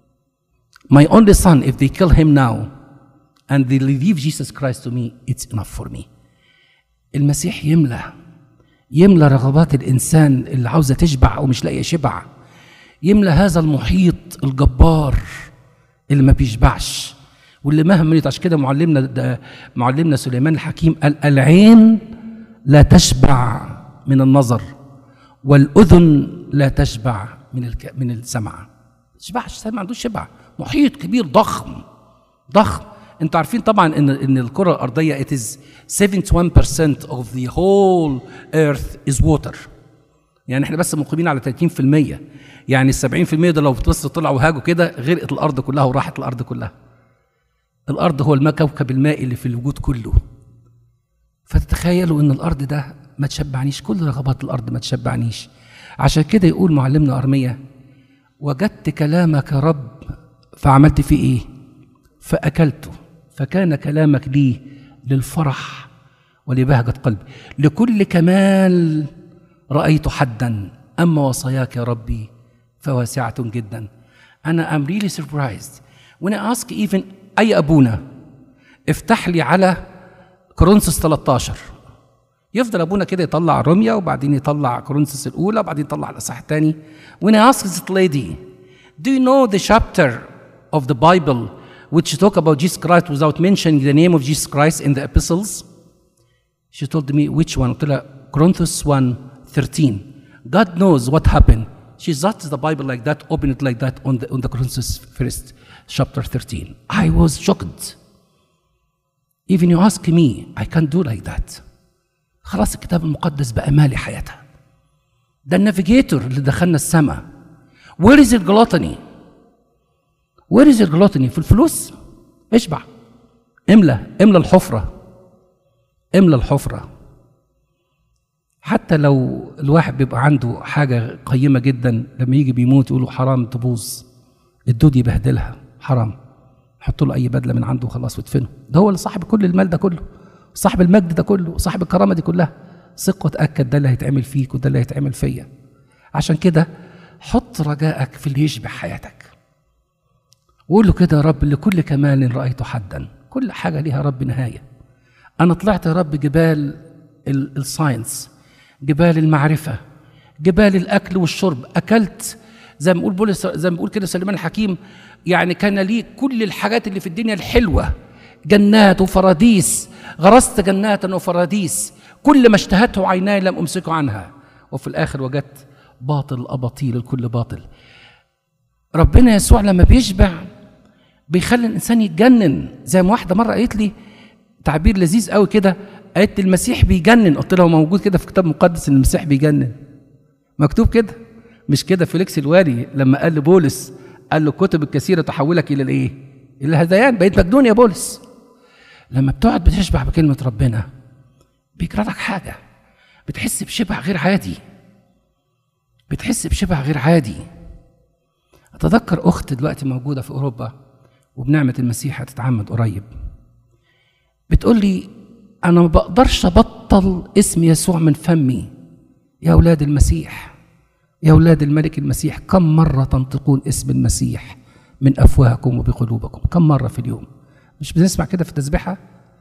My only son, if they kill him now and they leave Jesus Christ to me, it's enough for me. المسيح يملى يملى رغبات الإنسان اللي عاوزة تشبع ومش لاقية شبع يملى هذا المحيط الجبار اللي ما بيشبعش واللي مهما عشان كده معلمنا ده معلمنا سليمان الحكيم قال العين لا تشبع من النظر والأذن لا تشبع من الك... من السمع ما تشبعش ما عندوش شبع محيط كبير ضخم ضخم انتوا عارفين طبعا ان ان الكره الارضيه it is 71% of the whole earth is water يعني احنا بس مقيمين على 30% يعني ال 70% ده لو بس طلعوا هاجوا كده غرقت الارض كلها وراحت الارض كلها الارض هو الكوكب المائي اللي في الوجود كله فتتخيلوا ان الارض ده ما تشبعنيش كل رغبات الارض ما تشبعنيش عشان كده يقول معلمنا ارميه وجدت كلامك يا رب فعملت فيه ايه فاكلته فكان كلامك لي للفرح ولبهجه قلبي لكل كمال رايت حدا اما وصاياك يا ربي فواسعه جدا انا ام really surprised when I ask even اي ابونا افتح لي على كورنثوس 13 يفضل ابونا كده يطلع روميا وبعدين يطلع كورنثوس الاولى وبعدين يطلع الاصحاح الثاني when I ask this lady do you know the chapter of the Bible which talk about Jesus Christ without mentioning the name of Jesus Christ in the epistles she told me which one قلت لها Corinthians 1 13 God knows what happened she starts the Bible like that open it like that on the on the Corinthians first chapter 13 I was shocked even you ask me I can't do like that خلاص الكتاب المقدس بقى مالي حياتها ده النافيجيتور اللي دخلنا السماء وير از الجلوتني وير از الجلوتني في الفلوس اشبع املى املى الحفره املى الحفره حتى لو الواحد بيبقى عنده حاجة قيمة جدا لما يجي بيموت يقولوا حرام تبوظ الدود يبهدلها حرام يحط له أي بدلة من عنده وخلاص وادفنه ده هو اللي صاحب كل المال ده كله صاحب المجد ده كله وصاحب الكرامه دي كلها ثق وتاكد ده اللي هيتعمل فيك وده اللي هيتعمل فيا عشان كده حط رجائك في اللي يشبع حياتك وقول له كده يا رب لكل كمال رايت حدا كل حاجه ليها رب نهايه انا طلعت يا رب جبال الساينس جبال المعرفه جبال الاكل والشرب اكلت زي ما بيقول بولس زي ما بيقول كده سليمان الحكيم يعني كان لي كل الحاجات اللي في الدنيا الحلوه جنات وفراديس غرست جنات وفراديس كل ما اشتهته عيناي لم امسكه عنها وفي الاخر وجدت باطل اباطيل الكل باطل ربنا يسوع لما بيشبع بيخلي الانسان يتجنن زي ما واحده مره قالت لي تعبير لذيذ قوي كده قالت المسيح بيجنن قلت لها موجود كده في كتاب مقدس ان المسيح بيجنن مكتوب كده مش كده فيليكس الواري لما قال لبولس قال له كتب الكثيره تحولك الى الايه؟ الى الهذيان بقيت مجنون يا بولس لما بتقعد بتشبع بكلمه ربنا بيجرى لك حاجه بتحس بشبع غير عادي بتحس بشبع غير عادي اتذكر اخت دلوقتي موجوده في اوروبا وبنعمه المسيح هتتعمد قريب بتقول لي انا ما بقدرش ابطل اسم يسوع من فمي يا اولاد المسيح يا اولاد الملك المسيح كم مره تنطقون اسم المسيح من افواهكم وبقلوبكم كم مره في اليوم مش بنسمع كده في التسبيحه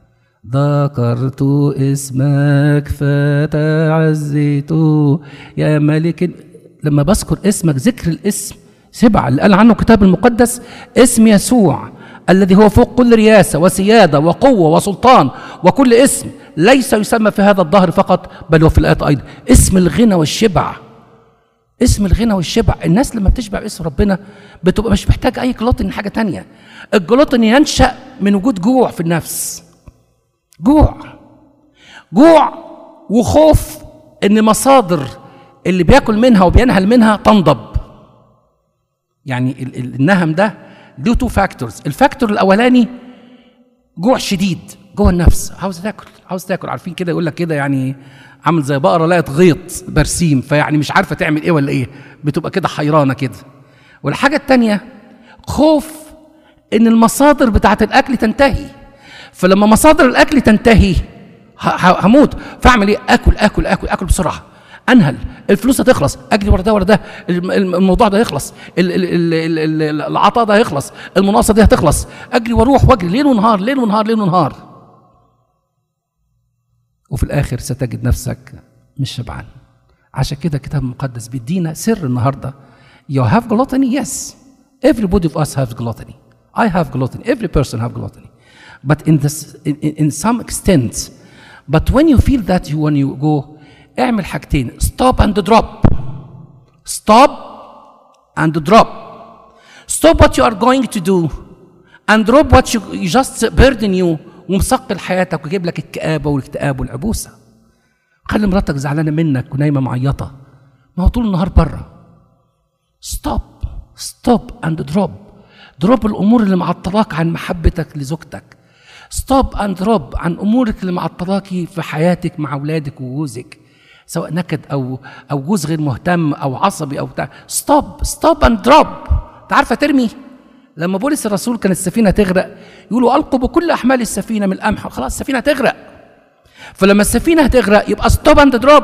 ذكرت اسمك فتعزيت يا ملك لما بذكر اسمك ذكر الاسم سبعة اللي قال عنه الكتاب المقدس اسم يسوع الذي هو فوق كل رياسة وسيادة وقوة وسلطان وكل اسم ليس يسمى في هذا الظهر فقط بل هو في الآيات أيضا اسم الغنى والشبع اسم الغنى والشبع الناس لما بتشبع باسم ربنا بتبقى مش محتاجة أي جلوتين حاجة تانية الجلوتين ينشأ من وجود جوع في النفس جوع جوع وخوف ان مصادر اللي بياكل منها وبينهل منها تنضب يعني ال- ال- النهم ده له تو فاكتورز الفاكتور الاولاني جوع شديد جوه النفس عاوز تاكل عاوز تاكل عارفين كده يقول لك كده يعني عامل زي بقره لقت غيط برسيم فيعني مش عارفه تعمل ايه ولا ايه بتبقى كده حيرانه كده والحاجه التانيه خوف ان المصادر بتاعت الاكل تنتهي فلما مصادر الاكل تنتهي ه- ه- هموت فاعمل ايه اكل اكل اكل اكل بسرعه انهل الفلوس هتخلص اجري ورا ده ورا ده الم- الم- الموضوع ده يخلص ال- ال- ال- ال- ال- العطاء ده هيخلص المناقصه دي هتخلص اجري واروح واجري ليل ونهار ليل ونهار ليل ونهار وفي الاخر ستجد نفسك مش شبعان عشان كده الكتاب المقدس بيدينا سر النهارده you have gluttony yes everybody of us has gluttony I have gluttony every person have gluttony but in this in, in in some extent but when you feel that you when you go اعمل حاجتين stop and drop stop and drop stop what you are going to do and drop what you, you just burden you ومثقل حياتك ويجيب لك الكآبة والاكتئاب والعبوسة خلي مراتك زعلانة منك ونايمة معيطة ما هو طول النهار بره ستوب ستوب اند دروب دروب الامور اللي معطلاك عن محبتك لزوجتك ستوب اند دروب عن امورك اللي معطلاكي في حياتك مع اولادك وجوزك سواء نكد او او جوز غير مهتم او عصبي او بتاع ستوب ستوب اند دروب انت عارفه ترمي لما بولس الرسول كانت السفينه تغرق يقولوا القوا بكل احمال السفينه من القمح خلاص السفينه هتغرق فلما السفينه هتغرق يبقى ستوب اند دروب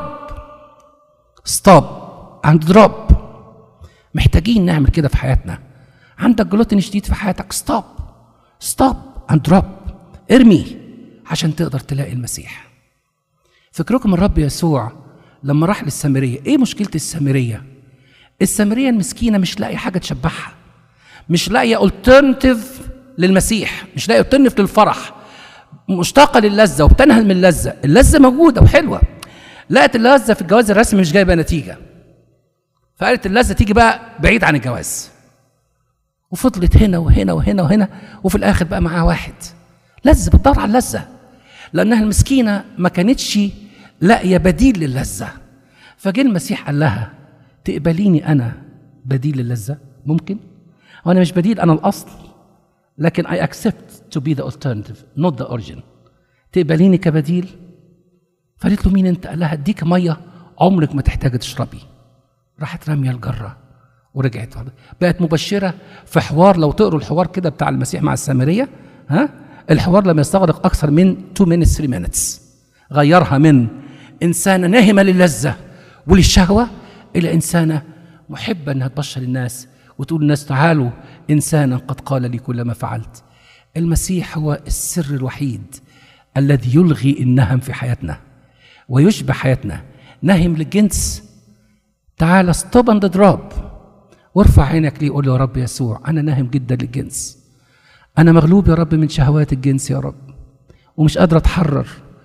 ستوب اند دروب محتاجين نعمل كده في حياتنا عندك جلوتين شديد في حياتك ستوب ستوب اند دروب ارمي عشان تقدر تلاقي المسيح فكركم الرب يسوع لما راح للسامريه ايه مشكله السامريه السامريه المسكينه مش لاقي حاجه تشبعها مش لاقيه الترنتيف للمسيح مش لاقيه الترنتيف للفرح مشتاقه للذه وبتنهل من اللذه اللذه موجوده وحلوه لقت اللذه في الجواز الرسمي مش جايبه نتيجه فقالت اللذه تيجي بقى بعيد عن الجواز وفضلت هنا وهنا وهنا وهنا وفي الاخر بقى معاها واحد لذه بتدور على اللذه لانها المسكينه ما كانتش لاقيه بديل للذه فجه المسيح قال لها تقبليني انا بديل للذه ممكن وانا مش بديل انا الاصل لكن I accept to be the alternative not the origin تقبليني كبديل فقالت له مين انت قال لها اديك ميه عمرك ما تحتاجي تشربي راحت راميه الجره ورجعت بقت مبشره في حوار لو تقروا الحوار كده بتاع المسيح مع السامريه ها الحوار لم يستغرق اكثر من 2 minutes 3 minutes غيرها من انسانه ناهمه للذه وللشهوه الى انسانه محبه انها تبشر الناس وتقول للناس تعالوا انسانا قد قال لي كل ما فعلت المسيح هو السر الوحيد الذي يلغي النهم في حياتنا ويشبع حياتنا نهم للجنس تعال ستوب اند دروب وارفع عينك ليه قول يا رب يسوع انا ناهم جدا للجنس انا مغلوب يا رب من شهوات الجنس يا رب ومش قادر اتحرر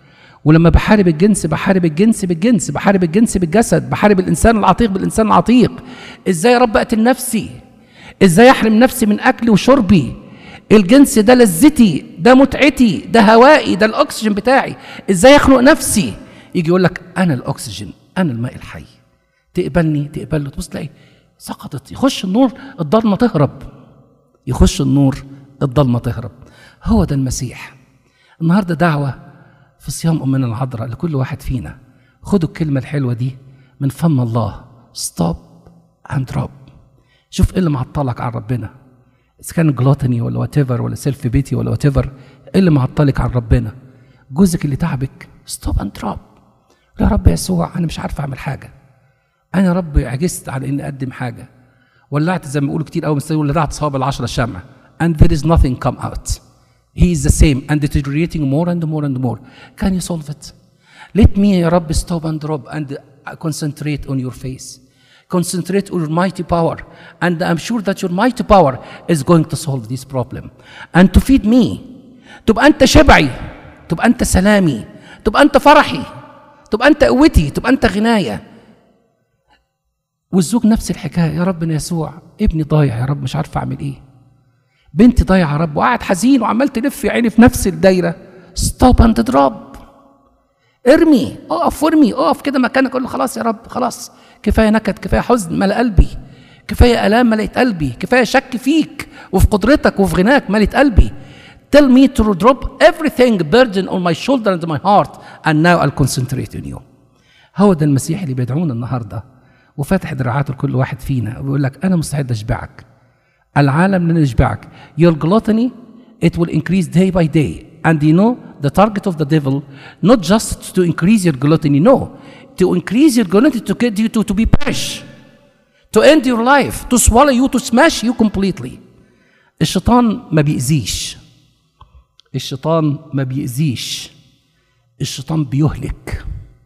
ولما بحارب الجنس بحارب الجنس بالجنس بحارب الجنس بالجسد بحارب الانسان العتيق بالانسان العتيق ازاي يا رب اقتل نفسي ازاي احرم نفسي من اكلي وشربي الجنس ده لذتي ده متعتي ده هوائي ده الاكسجين بتاعي ازاي اخنق نفسي يجي يقول لك انا الاكسجين انا الماء الحي تقبلني تقبله تبص تلاقي سقطت يخش النور الضلمه تهرب يخش النور الضلمه تهرب هو ده المسيح النهارده دعوه في صيام امنا العذراء لكل واحد فينا خدوا الكلمه الحلوه دي من فم الله ستوب اند دروب شوف ايه اللي معطلك عن ربنا اذا كان جلوتني ولا وات ايفر ولا سيلف بيتي ولا وات ايفر ايه اللي معطلك عن ربنا جوزك اللي تعبك ستوب اند دروب يا رب يسوع انا مش عارف اعمل حاجه انا يا رب عجزت على اني اقدم حاجه ولعت زي ما بيقولوا كتير قوي مثلا ولعت صواب العشرة الشمع and there is nothing come out he is the same and deteriorating more and more and more can you solve it let me يا رب stop and drop and concentrate on your face concentrate on your mighty power and I'm sure that your mighty power is going to solve this problem and to feed me تبقى انت شبعي تبقى انت سلامي تبقى انت فرحي تبقى انت قوتي تبقى انت غنايه والزوج نفس الحكايه يا رب يسوع ابني ضايع يا رب مش عارف اعمل ايه بنتي ضايعه يا رب وقاعد حزين وعمال تلف يا عيني في نفس الدايره ستوب اند دروب ارمي اقف وارمي اقف كده مكانك قول له خلاص يا رب خلاص كفايه نكد كفايه حزن ملأ قلبي كفايه الام ملأت قلبي كفايه شك فيك وفي قدرتك وفي غناك ملأت قلبي Tell me to drop everything burden on my shoulder and my heart and now I'll concentrate on you. هو ده المسيح اللي بيدعونا النهارده وفاتح دراعاته لكل واحد فينا وبيقول لك انا مستعد اشبعك. العالم لن يشبعك. Your gluttony it will increase day by day. And you know the target of the devil not just to increase your gluttony, no, to increase your gluttony to get you to, to be perish, to end your life, to swallow you, to smash you completely. الشيطان ما بيأذيش الشيطان ما بيأذيش الشيطان بيهلك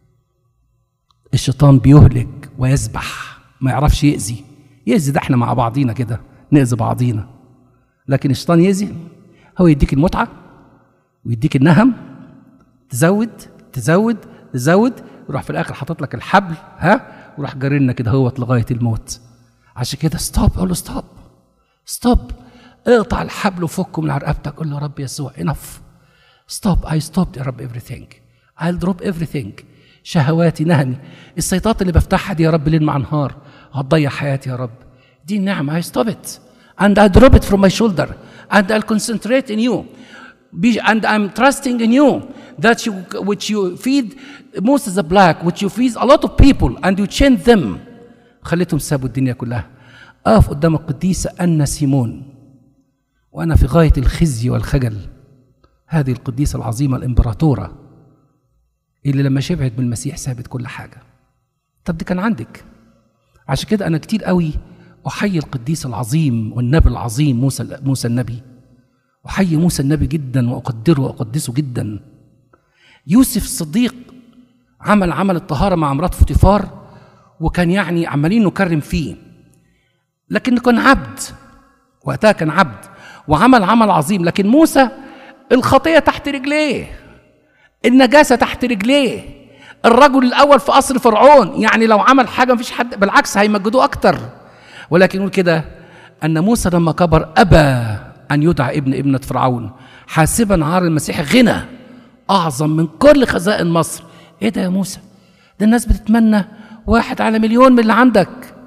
الشيطان بيهلك ويذبح ما يعرفش يأذي يأذي ده احنا مع بعضينا كده نأذي بعضينا لكن الشيطان يأذي هو يديك المتعة ويديك النهم تزود تزود تزود يروح في الآخر حاطط لك الحبل ها وراح جارينا كده هوت لغاية الموت عشان كده ستوب قول له ستوب ستوب اقطع الحبل وفكه من على رقبتك قول له يا رب يسوع انف ستوب اي ستوب يا رب everything I'll drop everything شهواتي نهمي السيطات اللي بفتحها دي يا رب ليل مع نهار هتضيع حياتي يا رب دي النعمة I stop it and I drop it from my shoulder and I'll concentrate in you Be, and I'm trusting in you that you which you feed Moses the black which you feed a lot of people and you change them خليتهم سابوا الدنيا كلها اقف قدام القديسة أن سيمون وأنا في غاية الخزي والخجل هذه القديسة العظيمة الإمبراطورة اللي لما شبعت بالمسيح سابت كل حاجة طب دي كان عندك عشان كده أنا كتير قوي أحيي القديس العظيم والنبي العظيم موسى موسى النبي أحيي موسى النبي جدا وأقدره وأقدسه جدا يوسف الصديق عمل عمل الطهارة مع مرات فوتيفار وكان يعني عمالين نكرم فيه لكن كان عبد وقتها كان عبد وعمل عمل عظيم لكن موسى الخطيه تحت رجليه النجاسه تحت رجليه الرجل الاول في قصر فرعون يعني لو عمل حاجه مفيش حد بالعكس هيمجدوه اكتر ولكن يقول كده ان موسى لما كبر ابى ان يدعى ابن ابنه فرعون حاسبا عار المسيح غنى اعظم من كل خزائن مصر ايه ده يا موسى ده الناس بتتمنى واحد على مليون من اللي عندك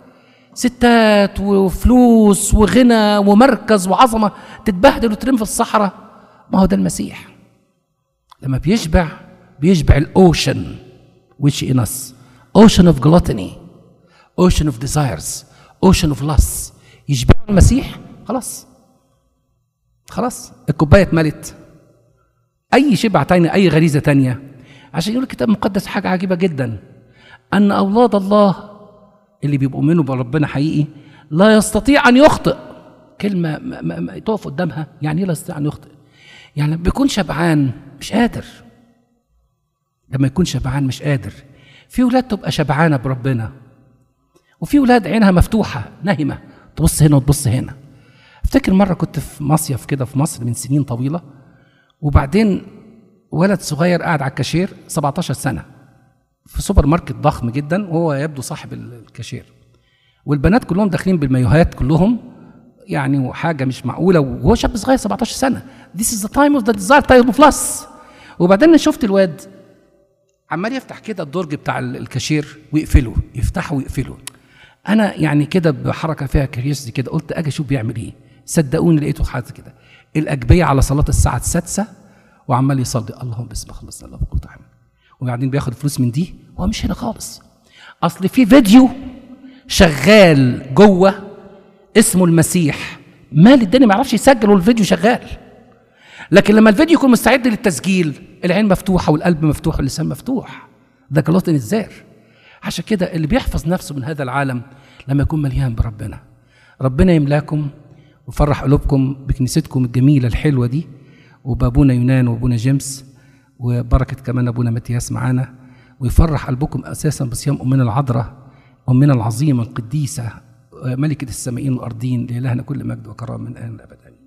ستات وفلوس وغنى ومركز وعظمة تتبهدل وترم في الصحراء ما هو ده المسيح لما بيشبع بيشبع الأوشن which in us ocean of gluttony ocean of desires ocean of lust يشبع المسيح خلاص خلاص الكوباية اتملت أي شبع تاني أي غريزة تانية عشان يقول الكتاب المقدس حاجة عجيبة جدا أن أولاد الله اللي بيبقوا منه بربنا حقيقي لا يستطيع ان يخطئ كلمه ما ما ما تقف قدامها يعني ايه لا يستطيع ان يخطئ يعني لما بيكون شبعان مش قادر لما يكون شبعان مش قادر في ولاد تبقى شبعانه بربنا وفي ولاد عينها مفتوحه ناهمه تبص هنا وتبص هنا افتكر مره كنت في مصيف كده في مصر من سنين طويله وبعدين ولد صغير قاعد على الكاشير 17 سنه في سوبر ماركت ضخم جدا وهو يبدو صاحب الكاشير والبنات كلهم داخلين بالمايوهات كلهم يعني وحاجه مش معقوله وهو شاب صغير 17 سنه This is the time of the desired time of lust وبعدين أنا شفت الواد عمال يفتح كده الدرج بتاع الكاشير ويقفله يفتحه ويقفله انا يعني كده بحركه فيها كريوسيتي كده قلت اجي اشوف بيعمل ايه صدقوني لقيته حاجه كده الاجبيه على صلاه الساعه السادسه وعمال يصلي اللهم باسم خلصنا الله بقوة حمد وبعدين بياخد فلوس من دي هو مش هنا خالص اصل في فيديو شغال جوه اسمه المسيح مال الدنيا ما يعرفش يسجل والفيديو شغال لكن لما الفيديو يكون مستعد للتسجيل العين مفتوحه والقلب مفتوح واللسان مفتوح ده جلاطن الزار عشان كده اللي بيحفظ نفسه من هذا العالم لما يكون مليان بربنا ربنا يملاكم ويفرح قلوبكم بكنيستكم الجميله الحلوه دي وبابونا يونان وابونا جيمس وبركه كمان ابونا متياس معانا ويفرح قلبكم اساسا بصيام امنا العذراء امنا العظيمه القديسه ملكه السمائين والارضين لالهنا كل مجد وكرامه من الان لابد امين